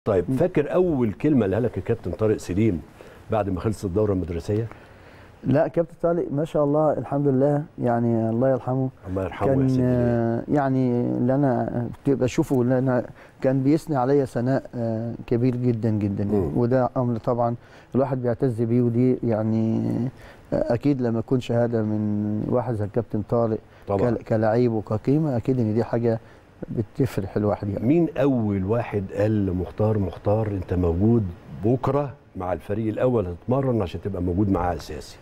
طيب فاكر اول كلمه قالها لك الكابتن طارق سليم بعد ما خلصت الدوره المدرسيه لا كابتن طارق ما شاء الله الحمد لله يعني الله يرحمه الله يرحمه كان ويحسن إليه. آه، يعني اللي انا كنت بشوفه اللي انا كان بيثني عليا ثناء آه، كبير جدا جدا يعني. مم. وده امر طبعا الواحد بيعتز بيه ودي يعني آه، اكيد لما يكون شهاده من واحد زي الكابتن طارق طبعا كل- كلاعب وكقيمه اكيد ان دي حاجه بتفرح الواحد يعني مين اول واحد قال لمختار مختار انت موجود بكره مع الفريق الاول هتتمرن عشان تبقى موجود معاه اساسي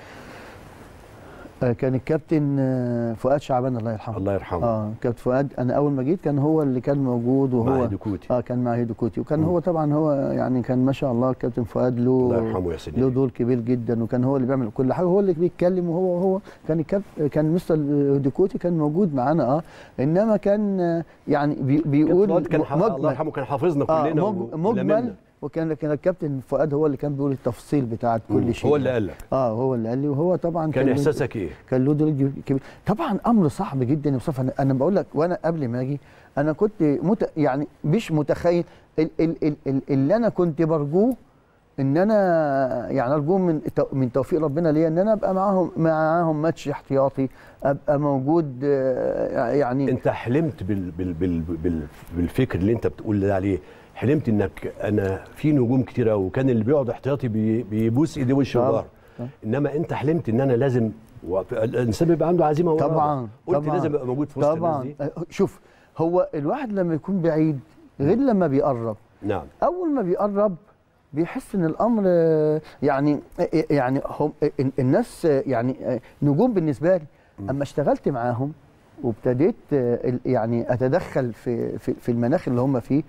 آه، كان الكابتن آه، فؤاد شعبان الله يرحمه الله يرحمه اه كابتن فؤاد انا اول ما جيت كان هو اللي كان موجود مع وهو هيدي كوتي اه كان مع هيدو كوتي وكان مم. هو طبعا هو يعني كان ما شاء الله كابتن فؤاد له الله يرحمه ويحسن له إليه. دور كبير جدا وكان هو اللي بيعمل كل حاجه هو اللي بيتكلم وهو هو كان الكاب كان مستر ديكوتي كان موجود معانا اه انما كان آه، يعني بي كابتن بيقول فؤاد كان ح- الله مجمل يرحمه كان حافظنا آه كلنا مج- ولممنا. مجمل وكان كان الكابتن فؤاد هو اللي كان بيقول التفصيل بتاعت مم. كل شيء هو اللي قال لك اه هو اللي قال لي وهو طبعا كان له- احساسك ايه كان له دور كبير طبعا امر صعب جدا يا مصطفى انا انا بقول لك وانا قبل ما اجي انا كنت مت يعني مش متخيل ال ال ال ال اللي انا كنت برجوه ان انا يعني ارجوه من تو- من توفيق ربنا ليا ان انا ابقى معاهم معاهم ماتش احتياطي ابقى موجود آه، يعني انت حلمت بال بال بال بال بالفكر اللي انت بتقول ده عليه حلمت انك انا في نجوم كتير قوي وكان اللي بيقعد احتياطي بي بيبوس ايديه وش طبعا. وظهر طبعا. انما انت حلمت ان انا لازم و- الانسان بيبقى عنده عزيمه وإرادة. طبعا قلت طبعا لازم ابقى موجود في وسط الناس طبعا دي آه، شوف هو الواحد لما يكون بعيد غير لما بيقرب نعم اول ما بيقرب بيحس ان الامر آه، يعني آه، يعني هم آه، الناس آه، يعني آه، نجوم بالنسبه لي اما اشتغلت معاهم وابتديت آه، ال- يعني اتدخل في في في المناخ اللي هم فيه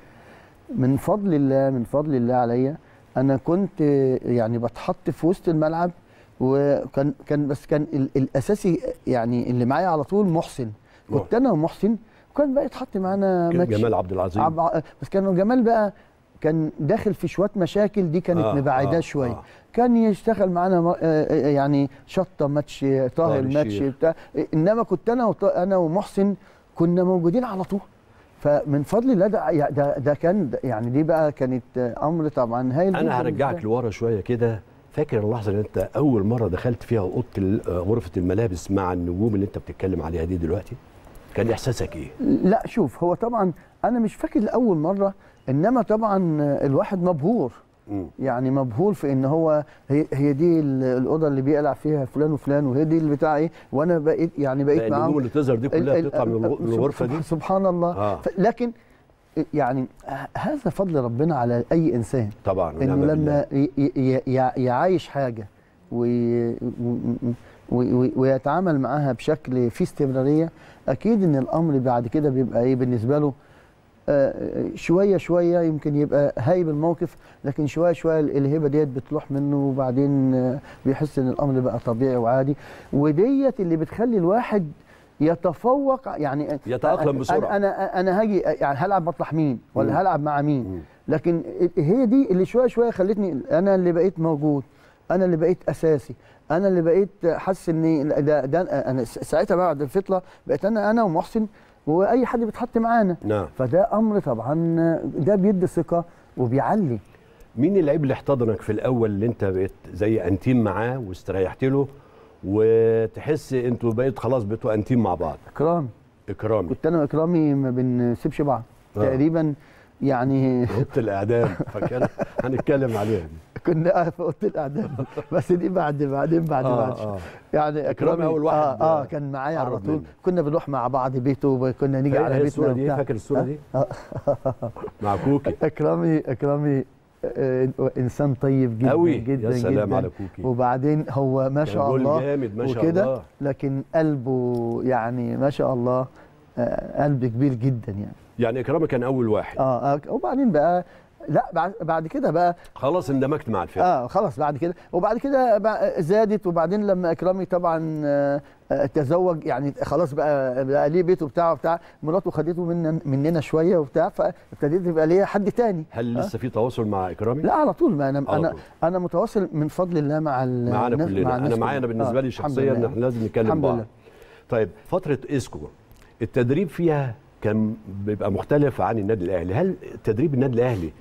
من فضل الله من فضل الله عليا انا كنت آه، يعني بتحط في وسط الملعب وكان كان بس كان ال- الاساسي يعني اللي معايا على طول محسن كنت محسن. انا ومحسن وكان بقى يتحط معانا كان ماتش جمال عبد العظيم عب... بس كان جمال بقى كان داخل في شويه مشاكل دي كانت آه، آه مبعداه آه، شويه آه. آه كان يشتغل معانا م- آه، آه، يعني شطه ماتش طاهر طاهر ماتش الشيخ. بتاع انما كنت انا وط... انا ومحسن كنا موجودين على طول فمن فضل الله ده يع- ده, ده كان ده يعني دي بقى كانت آه، امر طبعا هايل جداً انا هرجعك بالنسبة لورا شويه كده فاكر اللحظه اللي انت اول مره دخلت فيها اوضه ال- آه، غرفه الملابس مع النجوم اللي انت بتتكلم عليها دي دلوقتي كان احساسك ايه لي. لا شوف هو طبعا انا مش فاكر لاول مره انما طبعا آه، الواحد مبهور مم. يعني مبهور في ان هو هي, هي دي ال- الاوضه اللي بيقلع فيها فلان وفلان وهي دي اللي بتاع ايه وانا بقيت يعني بقيت النجوم معاهم اللي تظهر دي ال- كلها ال- بتطلع من الغ- من سب- الغرفه دي سب- سبحان الله آه. ف- لكن يعني ه- هذا فضل ربنا على اي انسان طبعا انه ونعم بالله. لما ي- ي- ي- يعايش حاجه وي- و- و- و- ويتعامل معاها بشكل فيه استمراريه اكيد ان الامر بعد كده بيبقى ايه بالنسبه له آه، شويه شويه يمكن يبقى هايب الموقف لكن شويه شويه الهبه ديت بتروح منه وبعدين آه، بيحس ان الامر بقى طبيعي وعادي وديت اللي بتخلي الواحد يتفوق يعني يتأقلم بسرعة. انا انا انا هاجي يعني هلعب مطرح مين مم. ولا هلعب مع مم. مين لكن هي دي اللي شويه شويه خلتني انا اللي بقيت موجود انا اللي بقيت اساسي انا اللي بقيت حاسس ان ده, ده انا ساعتها بعد الفتره بقيت انا انا ومحسن واي حد بيتحط معانا نعم فده امر طبعا ده بيدي ثقه وبيعلي مين اللعيب اللي احتضنك في الاول اللي انت بقيت زي انتيم معاه واستريحت له وتحس انتوا بقيت خلاص بقيتوا انتيم مع بعض اكرام اكرامي كنت انا واكرامي ما بنسيبش بعض آه. تقريبا يعني اوضه الاعدام فكان هنتكلم عليها دي كنا في اوضه الاعدام بس دي بعد بعدين بعد آه، بعد آه. يعني إكرامي أول واحد اه, آه كان معايا على قرب طول منه. كنا بنروح مع بعض بيته وكنا نيجي على هي بيتنا الصوره دي وبتاع. فاكر الصوره آه. دي آه. مع كوكي اكرامي اكرامي آه، انسان طيب جدا قوي جدا يا سلام جدا على كوكي وبعدين هو ما كان شاء جول الله جامد ما شاء وكده الله لكن قلبه يعني ما شاء الله آه، قلب كبير جدا يعني يعني اكرامي كان اول واحد اه آه، وبعدين بقى لا بعد بعد كده بقى خلاص اندمجت مع الفرقه اه خلاص بعد كده وبعد كده بقى زادت وبعدين لما اكرامي طبعا آه، آه، تزوج يعني خلاص بقى بقى ليه بيته بتاعه بتاع مراته خدته من مننا شويه وبتاع فابتديت يبقى ليا حد تاني هل لسه في تواصل مع اكرامي لا على طول ما انا على انا طول. انا متواصل من فضل الله مع ال- معانا الناس- كلنا مع انا الناس معايا انا كلها. بالنسبه آه، لي الحمد شخصيا لله. احنا لازم نتكلم الحمد بعض لله. طيب فتره اسكو التدريب فيها كان بيبقى مختلف عن النادي الاهلي هل تدريب النادي الاهلي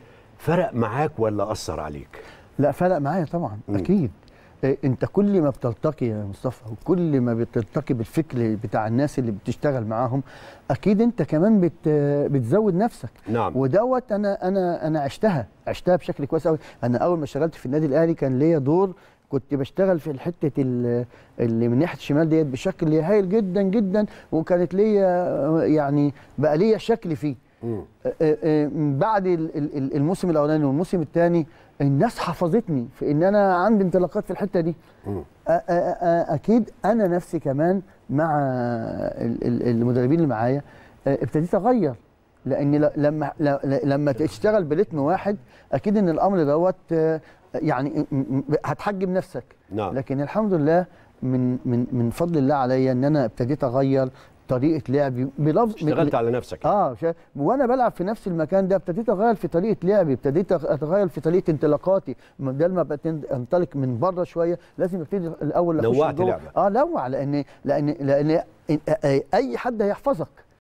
فرق معاك ولا اثر عليك لا فرق معايا طبعا مم. اكيد إيه، انت كل ما بتلتقي يا مصطفى وكل ما بتلتقي بالفكر بتاع الناس اللي بتشتغل معاهم اكيد انت كمان بت بتزود نفسك نعم ودوت انا انا انا عشتها عشتها بشكل كويس قوي انا اول ما اشتغلت في النادي الاهلي كان ليا دور كنت بشتغل في الحته ال- اللي من ناحيه الشمال ديت بشكل هايل جدا جدا وكانت ليا يعني بقى ليا شكل فيه مم. آه، آه، بعد ال- ال- ال- الموسم الاولاني والموسم الثاني الناس حفظتني في ان انا عندي انطلاقات في الحته دي مم. آه، آه، آه، اكيد انا نفسي كمان مع ال- ال- المدربين اللي معايا آه، ابتديت اغير لان ل- لما ل- ل- لما تشتغل برتم واحد اكيد ان الامر دوت آه، يعني م- م- هتحجم نفسك نعم لكن الحمد لله من من من فضل الله عليا ان انا ابتديت اغير طريقه لعبي بلفظ اشتغلت على نفسك اه شا... وانا بلعب في نفس المكان ده ابتديت اغير في طريقه لعبي ابتديت أغ- اتغير في طريقه انطلاقاتي بدل ما بتن- انطلق من بره شويه لازم ابتدي الاول اخش نوعت لجوه. لعبك. اه نوع لان لان لان إن- آه، اي حد هيحفظك